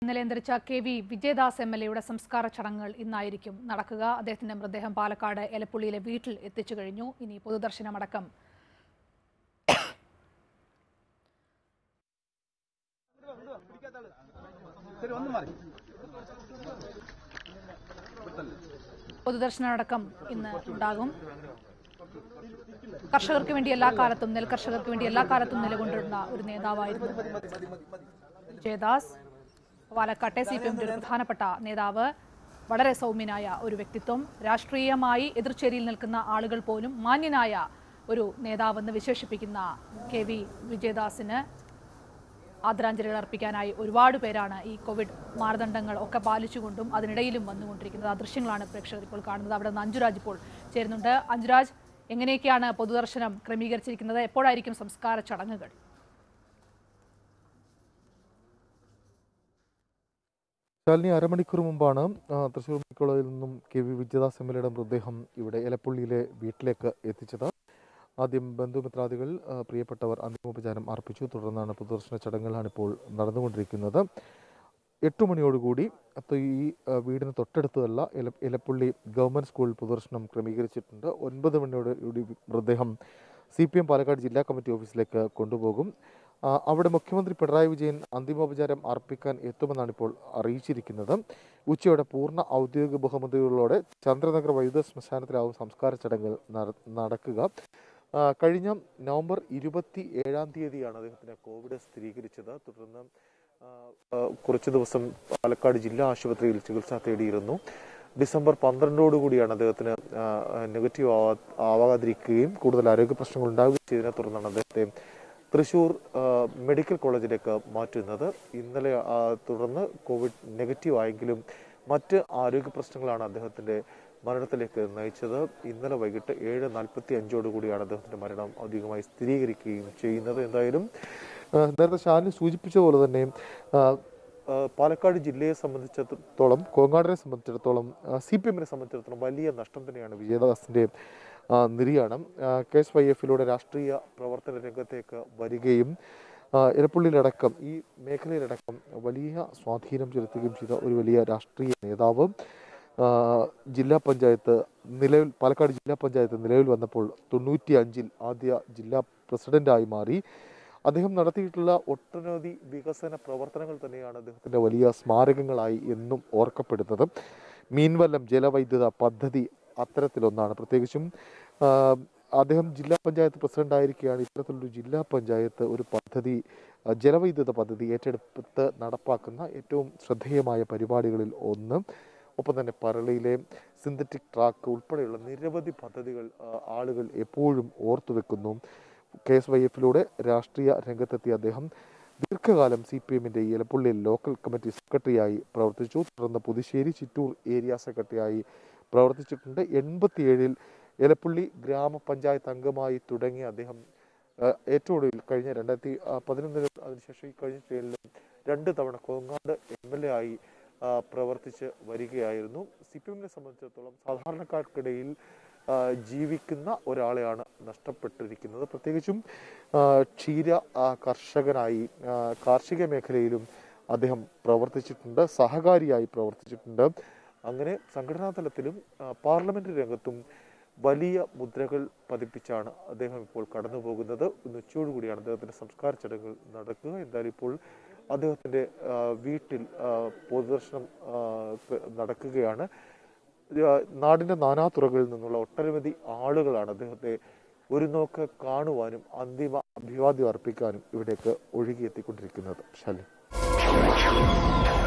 ഇന്നലെ അന്തരിച്ച K V Vijayadas M L എയുടെ സംസ്കാര ചടങ്ങുകൾ ഇന്നായിരിക്കും നടക്കുക അദ്ദേഹത്തിന്റെ മൃതദേഹം പാലക്കാട് എലപ്പുള്ളിയിലെ വീട്ടിൽ എത്തിച്ചു കഴിഞ്ഞു ഇനി പൊതുദർശനമടക്കം പൊതുദർശനമടക്കം ഇന്ന് ഉണ്ടാകും കർഷകർക്ക് വേണ്ടി എല്ലാ കാലത്തും നെൽ കർഷകർക്ക് വേണ്ടി എല്ലാ കാലത്തും നിലകൊണ്ടിരുന്ന ഒരു നേതാവായിരുന്നു വിജയദാസ് പാലക്കാട്ടെ സി പി എമ്മിന്റെ ഒരു പ്രധാനപ്പെട്ട നേതാവ് വളരെ സൗമ്യനായ ഒരു വ്യക്തിത്വം രാഷ്ട്രീയമായി എതിർചേരിയിൽ നിൽക്കുന്ന ആളുകൾ പോലും മാന്യനായ ഒരു നേതാവെന്ന് വിശേഷിപ്പിക്കുന്ന കെ വി വിജയദാസിന് ആദരാഞ്ജലികൾ അർപ്പിക്കാനായി ഒരുപാട് പേരാണ് ഈ കോവിഡ് മാനദണ്ഡങ്ങൾ ഒക്കെ പാലിച്ചുകൊണ്ടും അതിനിടയിലും വന്നുകൊണ്ടിരിക്കുന്നത് ആ ദൃശ്യങ്ങളാണ് പ്രേക്ഷകർ ഇപ്പോൾ കാണുന്നത് അവിടെ നിന്ന് അഞ്ജുരാജ് ഇപ്പോൾ ചേരുന്നുണ്ട് അഞ്ജുരാജ് എങ്ങനെയൊക്കെയാണ് പൊതുദർശനം ക്രമീകരിച്ചിരിക്കുന്നത് എപ്പോഴായിരിക്കും സംസ്കാര ചടങ്ങുകൾ ശാലിനി അരമണിക്കൂർ മുമ്പാണ് ആ, തൃശ്ശൂർ മെഡിക്കൽ കോളേജിൽ നിന്നും K V Vijayadas M L എയുടെ മൃതദേഹം ഇവിടെ എലപ്പുള്ളിയിലെ വീട്ടിലേക്ക് എത്തിച്ചത് ആദ്യം ബന്ധുമിത്രാദികൾ ആ, പ്രിയപ്പെട്ടവർ അന്തിമോപചാരം അർപ്പിച്ചു തുടർന്നാണ് പൊതുദർശന ചടങ്ങുകളാണ് ഇപ്പോൾ നടന്നുകൊണ്ടിരിക്കുന്നത് എട്ട് മണിയോടുകൂടി അപ്പോൾ ഈ ആ, വീടിന് തൊട്ടടുത്തതല്ല എല എലപ്പുള്ളി ഗവൺമെൻറ് സ്കൂളിൽ പൊതുദർശനം ക്രമീകരിച്ചിട്ടുണ്ട് ഒൻപത് മണിയോട് കൂടി മൃതദേഹം സി പി എം പാലക്കാട് ജില്ലാ കമ്മിറ്റി ഓഫീസിലേക്ക് കൊണ്ടുപോകും ആ, അവിടെ മുഖ്യമന്ത്രി പിണറായി വിജയൻ അന്തിമോപചാരം അർപ്പിക്കാൻ എത്തുമെന്നാണ് ഇപ്പോൾ അറിയിച്ചിരിക്കുന്നത് ഉച്ചയോടെ പൂർണ്ണ ഔദ്യോഗിക ബഹുമതികളോടെ ചന്ദ്രനഗർ വൈദ്യുത ശ്മശാനത്തിലാവും സംസ്കാര ചടങ്ങുകൾ നട- നടക്കുക ആ, കഴിഞ്ഞ നവംബർ ഇരുപത്തി ഏഴാം തീയതിയാണ് അദ്ദേഹത്തിന് കോവിഡ് സ്ഥിരീകരിച്ചത് തുടർന്ന് ആ, ആ, കുറച്ച് ദിവസം പാലക്കാട് ജില്ലാ ആശുപത്രിയിൽ ചികിത്സ തേടിയിരുന്നു ഡിസംബർ പന്ത്രണ്ടോടുകൂടിയാണ് അദ്ദേഹത്തിന് ആ, നെഗറ്റീവ് ആവാ ആവാതിരിക്കുകയും കൂടുതൽ ആരോഗ്യ പ്രശ്നങ്ങൾ ഉണ്ടാവുകയും ചെയ്തതിനെ തുടർന്നാണ് അദ്ദേഹത്തെ തൃശൂർ ആ, മെഡിക്കൽ കോളേജിലേക്ക് മാറ്റുന്നത് ഇന്നലെ ആ, തുടർന്ന് കോവിഡ് നെഗറ്റീവ് ആയെങ്കിലും മറ്റ് ആരോഗ്യ പ്രശ്നങ്ങളാണ് അദ്ദേഹത്തിന്റെ മരണത്തിലേക്ക് നയിച്ചത് ഇന്നലെ വൈകിട്ട് ഏഴ് നാൽപ്പത്തി അഞ്ചോട് കൂടിയാണ് അദ്ദേഹത്തിന്റെ മരണം ഔദ്യോഗികമായി സ്ഥിരീകരിക്കുകയും ചെയ്യുന്നത് എന്തായാലും ആ, നേരത്തെ ഷാലിനി സൂചിപ്പിച്ച പോലെ തന്നെ ആ, ആ, പാലക്കാട് ജില്ലയെ സംബന്ധിച്ചിടത്തോളം കോങ്ങാടിനെ സംബന്ധിച്ചിടത്തോളം സി പി എമ്മിനെ സംബന്ധിച്ചിടത്തോളം വലിയ നഷ്ടം തന്നെയാണ് വിജയദാസിന്റെ ആ, നിര്യാണം ആ, കെ എസ് വൈ എഫിലൂടെ രാഷ്ട്രീയ പ്രവർത്തന രംഗത്തേക്ക് വരികയും ആ, എലപ്പുള്ളിയിലടക്കം ഈ മേഖലയിലടക്കം വലിയ സ്വാധീനം ചെലുത്തുകയും ചെയ്ത ഒരു വലിയ രാഷ്ട്രീയ നേതാവ് ആ, ജില്ലാ പഞ്ചായത്ത് നിലവിൽ പാലക്കാട് ജില്ലാ പഞ്ചായത്ത് നിലവിൽ വന്നപ്പോൾ തൊണ്ണൂറ്റി അഞ്ചിൽ ആദ്യ ജില്ലാ പ്രസിഡന്റായി മാറി അദ്ദേഹം നടത്തിയിട്ടുള്ള ഒട്ടനവധി വികസന പ്രവർത്തനങ്ങൾ തന്നെയാണ് അദ്ദേഹത്തിന്റെ വലിയ സ്മാരകങ്ങളായി എന്നും ഓർക്കപ്പെടുന്നത് മീൻവല്ലം ജലവൈദ്യുത പദ്ധതി അത്തരത്തിലൊന്നാണ് പ്രത്യേകിച്ചും ആ, അദ്ദേഹം ജില്ലാ പഞ്ചായത്ത് പ്രസിഡന്റ് ആയിരിക്കുകയാണ് ഇത്തരത്തിലൊരു ജില്ലാ പഞ്ചായത്ത് ഒരു പദ്ധതി ആ, ജലവൈദ്യുത പദ്ധതി ഏറ്റെടുത്ത് നടപ്പാക്കുന്ന ഏറ്റവും ശ്രദ്ധേയമായ പരിപാടികളിൽ ഒന്ന് ഒപ്പം തന്നെ പറളിയിലെ സിന്തറ്റിക് ട്രാക്ക് ഉൾപ്പെടെയുള്ള നിരവധി പദ്ധതികൾ ആ, ആളുകൾ എപ്പോഴും ഓർത്തുവെക്കുന്നു കെ എസ് വൈ എഫിലൂടെ രാഷ്ട്രീയ രംഗത്തെത്തിയ അദ്ദേഹം ദീർഘകാലം സി പി എമ്മിൻ്റെ എലപ്പുള്ളിയിൽ ലോക്കൽ കമ്മിറ്റി സെക്രട്ടറിയായി പ്രവർത്തിച്ചു തുടർന്ന് പുതുശ്ശേരി ചിറ്റൂർ ഏരിയ സെക്രട്ടറിയായി പ്രവർത്തിച്ചിട്ടുണ്ട് എൺപത്തിയേഴിൽ എലപ്പുള്ളി ഗ്രാമപഞ്ചായത്ത് അംഗമായി തുടങ്ങിയ അദ്ദേഹം ആ, ഏറ്റവും ഒടുവിൽ കഴിഞ്ഞ രണ്ടായിരത്തി പതിനൊന്നിലും അതിനുശേഷം ഈ കഴിഞ്ഞ ട്രെയിനിലും രണ്ട് തവണ കോങ്ങാട് എം എൽ എ ആയി ആ, പ്രവർത്തിച്ച് വരികയായിരുന്നു സി പി എമ്മിനെ സംബന്ധിച്ചിടത്തോളം സാധാരണക്കാർക്കിടയിൽ ആ, ജീവിക്കുന്ന ഒരാളെയാണ് നഷ്ടപ്പെട്ടിരിക്കുന്നത് പ്രത്യേകിച്ചും ആ, ക്ഷീര ആ, കർഷകനായി ആ, കാർഷിക മേഖലയിലും അദ്ദേഹം പ്രവർത്തിച്ചിട്ടുണ്ട് സഹകാരിയായി പ്രവർത്തിച്ചിട്ടുണ്ട് അങ്ങനെ സംഘടനാ തലത്തിലും ആ, പാർലമെന്റ് രംഗത്തും വലിയ മുദ്രകൾ പതിപ്പിച്ചാണ് അദ്ദേഹം ഇപ്പോൾ കടന്നു പോകുന്നത് ഇന്ന് ഉച്ചയോടുകൂടിയാണ് അദ്ദേഹത്തിന്റെ സംസ്കാര ചടങ്ങുകൾ നടക്കുക എന്തായാലും ഇപ്പോൾ അദ്ദേഹത്തിന്റെ ആ, വീട്ടിൽ ആ, പൊതുദർശനം ആ, ക- നടക്കുകയാണ് ആ, നാടിന്റെ നാനാതുറകളിൽ നിന്നുള്ള ഒട്ടനവധി ആളുകളാണ് അദ്ദേഹത്തെ ഒരു നോക്ക് കാണുവാനും അന്തിമ അഭിവാദ്യം അർപ്പിക്കാനും ഇവിടേക്ക് ഒഴുകിയെത്തിക്കൊണ്ടിരിക്കുന്നത് ശാലിനി